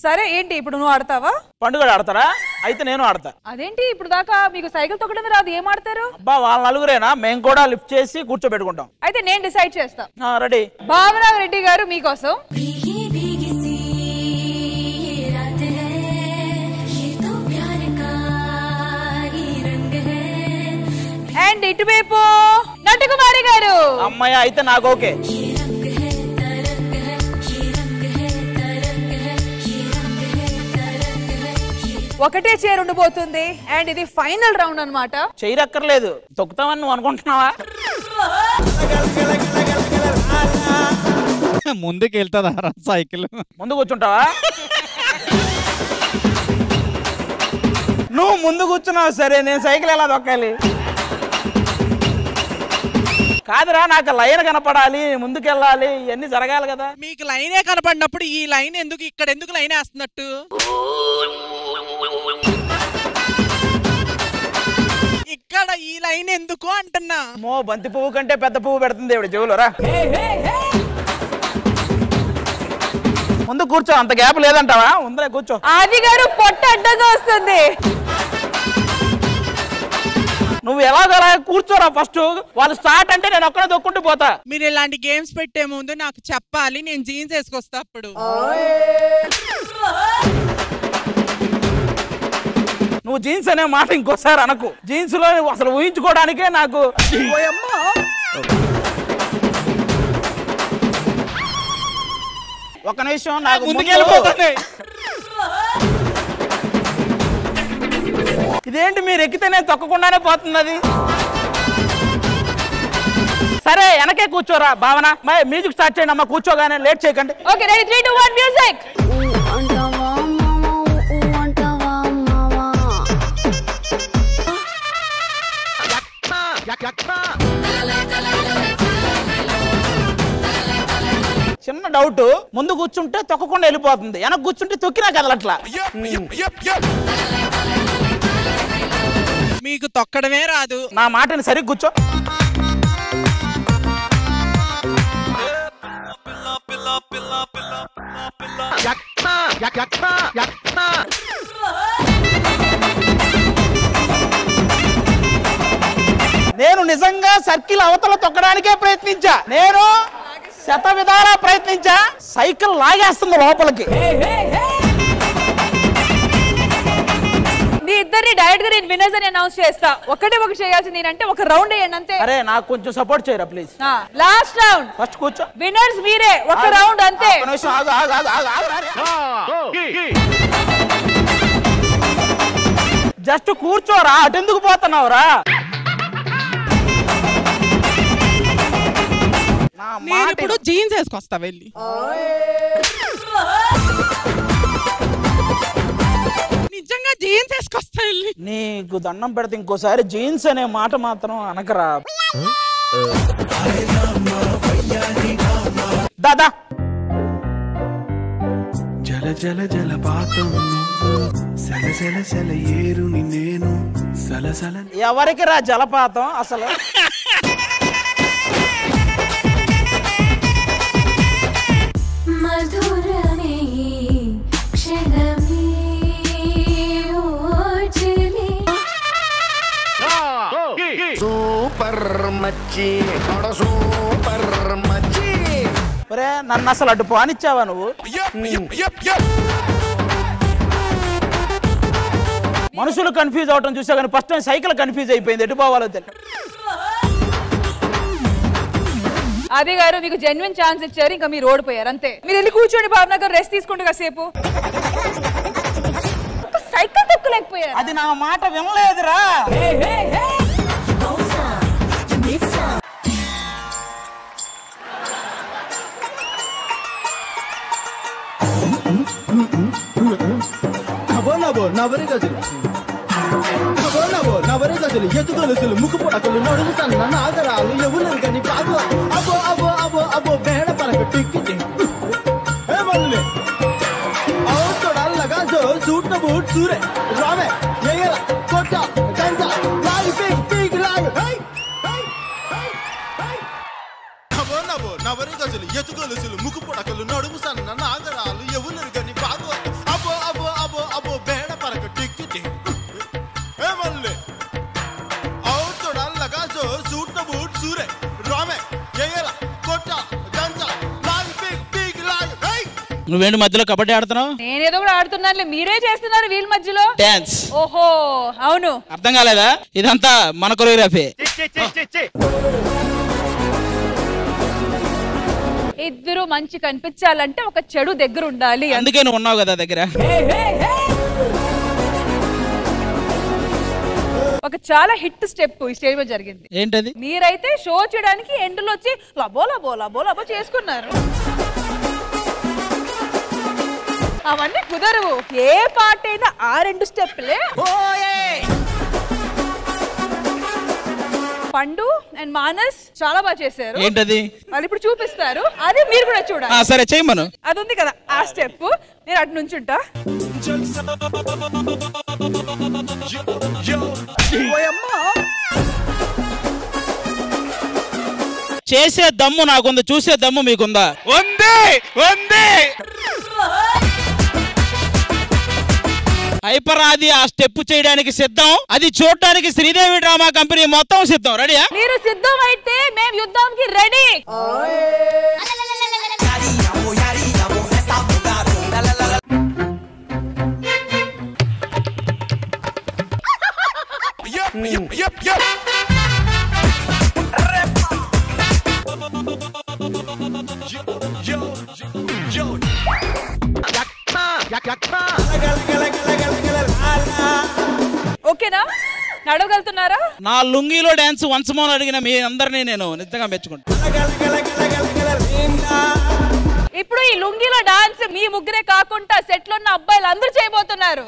సరే ఏంటి ఇప్పుడు నువ్వు ఆడతావా పండుగ ఆడతారా అయితే నేను ఆడతా అదేంటి ఇప్పుడు దాకా మీకు సైకిల్ తొక్కడమే రాదు ఏం ఆడతారు అబ్బా వాళ్ళ నలుగురేనా మేము కూడా లిఫ్ట్ చేసి కూర్చోబెట్టుకుంటాం అయితే నేను డిసైడ్ చేస్తా ఆ, రెడీ భావన రెడ్డి గారు మీకోసం भीगी भीगी सी ये रात है ये तो प्यार का ही रंग है అండ్ ఇటువైపు నటుకుమారి గారు అమ్మాయి అయితే నాకు ఓకే ये रंग है तरंग है ये रंग है तरंग है ये रंग है तरंग है ये ఒకటే చైర్ ఉండిపోతుంది అండ్ ఇది ఫైనల్ రౌండ్ అన్నమాట చేయరక్కర్లేదు తొక్కుతామని నువ్వు అనుకుంటున్నావా ముందుకు వెళ్తుందా సైకిల్ ముందు కూర్చుంటావా నువ్వు ముందు కూర్చున్నావు సరే నేను సైకిల్ ఎలా తొక్కాలి కాదురా నాకు లైన్ కనపడాలి ముందుకెళ్ళాలి ఇవన్నీ జరగాలి కదా మీకు లైనే కనపడినప్పుడు ఈ లైన్ ఎందుకు ఇక్కడ ఎందుకు లైన్ వేస్తున్నట్టు ఇక్కడ ఈ లైన్ ఎందుకు అంటున్నా మో బంతి పువ్వు కంటే పెద్ద పువ్వు పెడుతుంది ఇవిడ చెవులో రా ముందు కూర్చో అంత గ్యాప్ లేదంటావా ఉందరే కూర్చో ఆది గారు పొట్ట అడ్డంగా వస్తుంది నువ్వు ఎలాగోలా కూర్చోరా ఫస్ట్ వాళ్ళు స్టార్ట్ అంటే నేను ఒక్కడే దొక్కుంటూ పోతా మీరు ఇలాంటి గేమ్స్ పెట్టే ముందు నాకు చెప్పాలి నేను జీన్స్ వేసుకొస్తా అప్పుడు నువ్వు జీన్స్ అనే మాట ఇంకోసారి అనకు జీన్స్ లో నువ్వు అసలు ఊహించుకోవడానికే నాకు ఓయమ్మా. ఒక నిమిషం నాకు ముందుకు ముందు- వెళ్ళిపోతుంది ఇదేంటి మీరు ఎక్కితేనే తొక్కకుండానే పోతుంది అది సరే వెనకే కూర్చోరా భావన మరి మ్యూజిక్ స్టార్ట్ చేయండి అమ్మా కూర్చోగానే లేట్ చేయకండి okay ready three two one music అంటావా మావా ఊ అంటావా మావా చిన్న డౌట్ ముందు కూర్చుంటే తొక్కకుండా వెళ్ళిపోతుంది వెనక కూర్చుంటే తొక్కినా కదలట్లా మీకు తొక్కడమే రాదు నా మాటని సరిగ్గా కూర్చో నేను నిజంగా సర్కిల్ అవతల తొక్కడానికే ప్రయత్నించా నేను శత విధాలా ప్రయత్నించా సైకిల్ లాగేస్తుంది లోపలికి మీ ఇద్దరిని డైరెక్ట్ గా నేను విన్నర్స్ అని అనౌన్స్ చేస్తా ఒకటే ఒకటి చేయాల్సింది ఏంటంటే ఒక రౌండ్ వేయండి అంతే అరే నాకు కొంచెం సపోర్ట్ చేయరా ప్లీజ్ లాస్ట్ రౌండ్ ఫస్ట్ కూర్చో విన్నర్స్ మీరే ఒక రౌండ్ అంతే ఒక్క నిమిషం ఆగు, ఆగు, ఆగు, ఆగు, ఆగు, ఆగు. జస్ట్ కూర్చోరా అటెందుకు పోతున్నావురా నా నేను మాట ఇప్పుడు జీన్స్ వేసుకొస్తా వెళ్ళి నిజంగా జీన్స్ వేసుకొస్తా వెళ్ళి నీకు దండం పెడితే ఇంకోసారి జీన్స్ అనే మాట మాత్రం అనకరా దాదా జల జల జలపాతం సెల సెల సెల ఏరుని నేను సలసల ఎవరికి రా జలపాతం అసలు మధురమే క్షణమే ఓచలే సూపర్ మచ్చి తొడ సూపర్ మచ్చి ఒరే నన్ను అసలు అటు పోనిచ్చావా నువ్వు మనుషులు కన్ఫ్యూజ్ అవటం చూసా కానీ ఫస్ట్ టైం సైకిల్ కన్ఫ్యూజ్ అయిపోయింది ఎటు పోవాలో తెలియదు అది గారు మీకు జెన్యున్ ఛాన్స్ ఇచ్చారు ఇంకా మీరు ఓడిపోయారు అంతే మీరు వెళ్ళి కూర్చోండి భావన గారు రెస్ట్ తీసుకుంటూ కాసేపు ఒక సైకిల్ తొక్కలేకపోయారు అది నా మాట వినలేదురా నవో నవో నవరి గజలు నవో నవో నవరి గజలు ఎత్తు గొలుసులు ముక్కు పొడకలు నడుము సన్న నాగరాలు ఎవరు గని కాదు అబో అబో అబో అబో బేడ పలక టిక్కి టిక్కి ఏ మల్లి ఔ తొడల్లగా జో సూట్ న బూట్ సూరే రామే ఎగల కొట్ట కంట లాగి పీక్ పీక్ లాగి హై హై హై హై నవో నవో నవరి గజలు ఎత్తు గొలుసులు ముక్కు పొడకలు నడుము సన్న నాగరాలు ఎవరు గని కాదు నువ్వేంటి మధ్యలో కబడ్డీ ఆడుతున్నావు నేనేదో కూడా ఆడుతున్నానులే మీరే చేస్తున్నారు వీళ్ళ మధ్యలో డాన్స్ ఓహో అవును అర్థం కాలేదా ఇదంతా మన కొరియోగ్రఫీ ఇద్దరు మంచి కనిపించాలంటే ఒక చెడు దగ్గర ఉండాలి అందుకే నువ్వు ఉన్నావు కదా దగ్గర ఒక చాలా హిట్ స్టెప్ ఈ స్టేజ్ మీద జరిగింది ఏంటది మీరైతే షో చేయడానికి ఎండ్లో వచ్చి లబో లబో లబో లబో చేసుకున్నారు అవన్నీ కుదరవు ఏ పాట అయినా ఆ రెండు స్టెప్లే పండు అండ్ మానస్ చాలా బాగా చేశారు ఏంటది వాళ్ళు ఇప్పుడు చూపిస్తారు అది మీరు కూడా ఆ, చూడాలి సరే చెయ్యమను అది ఉంది కదా ఆ స్టెప్ నేను అటు నుంచి ఉంటా చేసే దమ్ము నాకుంది చూసే దమ్ము మీకుందా ఉంది ఉంది హైపర్ ఆది ఆ స్టెప్ చేయడానికి సిద్ధం అది చూడటానికి శ్రీదేవి డ్రామా కంపెనీ మొత్తం సిద్ధం రెడీయా మీరు సిద్ధం అయితే మేము యుద్ధానికి ready Yup, yup, yup, yup. Yo, yo, ఓకేనా నడవగలుగుతున్నారా నా లుంగీలో డాన్స్ వన్స్ మోన్ అడిగిన మీ అందరినీ నేను నిజంగా మెచ్చుకుంటా ఇప్పుడు ఈ లుంగిలో డాన్స్ మీ ముగ్గురే కాకుండా సెట్ లో ఉన్న అబ్బాయిలు అందరూ చేయబోతున్నారు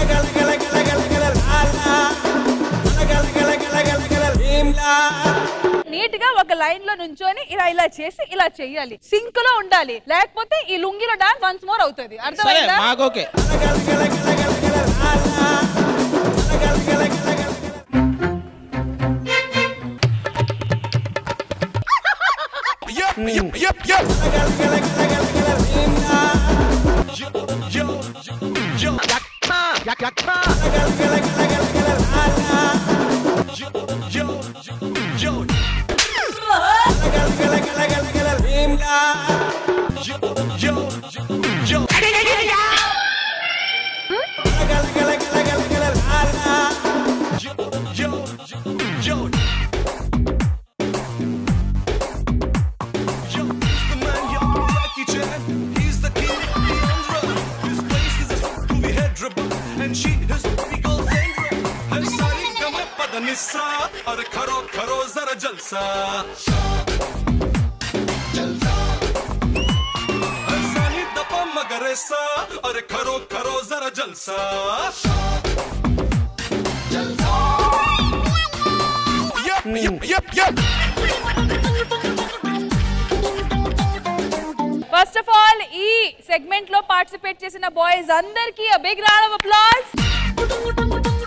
నీట్ గా ఒక లైన్ లో నుంచొని ఇలా ఇలా చేసి ఇలా చెయ్యాలి సింక్ లో ఉండాలి లేకపోతే ఈ లుంగిలో డాన్స్ వన్స్ మోర్ అవుతుంది సరే అర్థమైందా మాకు okay yup, yup, yup, yup. Yo, yo, yo, yo, yo, yo, yo, yo. Yo, yo, yo. Yo, the man, yo, Jackie Chan. He's the king of the Andhra. His place is a movie Hyderabad, and she is the girl Sandra. Her sari kama padanissa, aur kharo kharo zara jalsa. Her sani dapa magaresa, aur kharo kharo zara jalsa. Yup, yup, yup, yup. First of all ఈ segment లో participate చేసిన boys అందరికి big round of applause